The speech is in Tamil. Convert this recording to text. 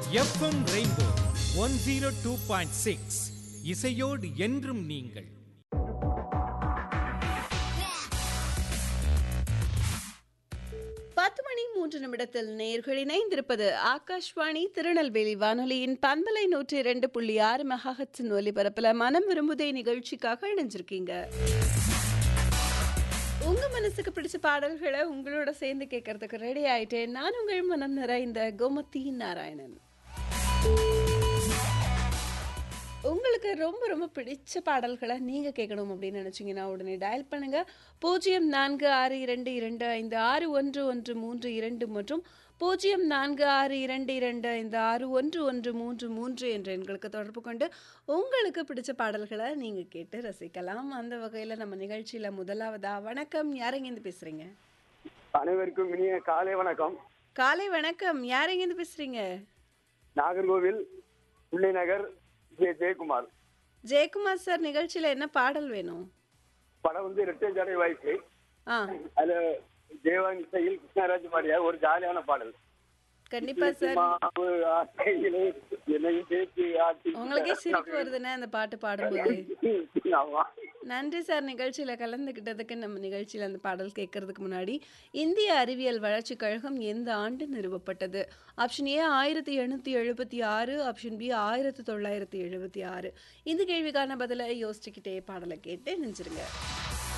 FM rainbow one zero two point six இசையோடு என்றும் நீங்கள் பத்து மணி மூன்று நிமிடத்தில் நேர்கள் இணைந்திருப்பது ஆகாஷ்வாணி திருநெல்வேலி வானொலியின் பண்பலை நூற்றி இரண்டு புள்ளி ஆறு மெகாஹட்ஸின் ஒலிபரப்புல மனம் விரும்புதே நிகழ்ச்சிக்காக இணைஞ்சிருக்கீங்க உங்க மனசுக்கு பிடிச்ச பாடல்களை உங்களோட சேர்ந்து கேட்கறதுக்கு ரெடி ஆயிட்டேன் நான் உங்கள் மனம் நிறைந்த கோமதி நாராயணன் உங்களுக்கு ரொம்ப ரொம்ப பிடிச்ச பாடல்களை நீங்கள் கேட்கணும் அப்படின்னு நினச்சிங்கன்னா உடனே டயல் பண்ணுங்க பூஜ்ஜியம் நான்கு ஆறு இரண்டு இரண்டு ஐந்து ஆறு ஒன்று ஒன்று மூன்று இரண்டு மற்றும் பூஜ்ஜியம் நான்கு ஆறு இரண்டு இரண்டு ஐந்து ஆறு ஒன்று ஒன்று மூன்று மூன்று என்ற எண்களுக்கு தொடர்பு கொண்டு உங்களுக்கு பிடிச்ச பாடல்களை நீங்கள் கேட்டு ரசிக்கலாம் அந்த வகையில் நம்ம நிகழ்ச்சியில் முதலாவதா வணக்கம் யாரெங்கேருந்து பேசுகிறீங்க அனைவருக்கும் இனிய காலை வணக்கம் காலை வணக்கம் யாரெங்கேருந்து பேசுகிறீங்க நாகர்கோவில் பிள்ளை நகர் ஜே ஜெயக்குமார் ஜெயக்குமார் சார் நிகழ்ச்சியில் என்ன பாடல் வேணும் படம் வந்து ரெட்டை ஜடை வாய்ப்பு ஆ அதுல தேவாங்கி செயல் கிருஷ்ணராஜ் பாடிய ஒரு ஜாலியான பாடல் கண்டிப்பாக சார் மாவு ஆசையிலே என்னையும் சேர்த்து ஆட்டி உங்களுக்கே சிரிப்பு வருதுண்ணே அந்த பாட்டு பாடும்போது ஆமா. நன்றி சார் நிகழ்ச்சியில கலந்துக்கிட்டதுக்கு நம்ம நிகழ்ச்சியில அந்த பாடல் கேட்கறதுக்கு முன்னாடி இந்திய அறிவியல் வளர்ச்சி கழகம் எந்த ஆண்டு நிறுவப்பட்டது ஆப்ஷன் ஏ ஆயிரத்தி எண்ணூத்தி எழுபத்தி ஆறு ஆப்ஷன் பி ஆயிரத்தி தொள்ளாயிரத்தி எழுபத்தி ஆறு இந்த கேள்விக்கான பதிலை யோசிச்சுக்கிட்டே பாடலை கேட்டு நெஞ்சிருங்க